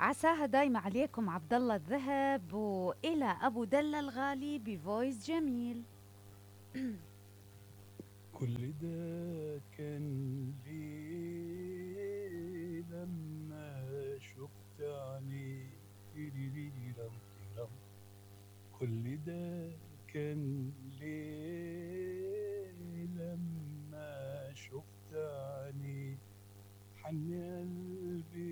عساها دايمة عليكم عبد الله الذهب وإلى أبو دلة الغالي بفويس جميل كل ده كان ليه لما شفت عينيك تيريريريرم تيرم. كل ده كان ليه لما شفت عينيك حن قلبي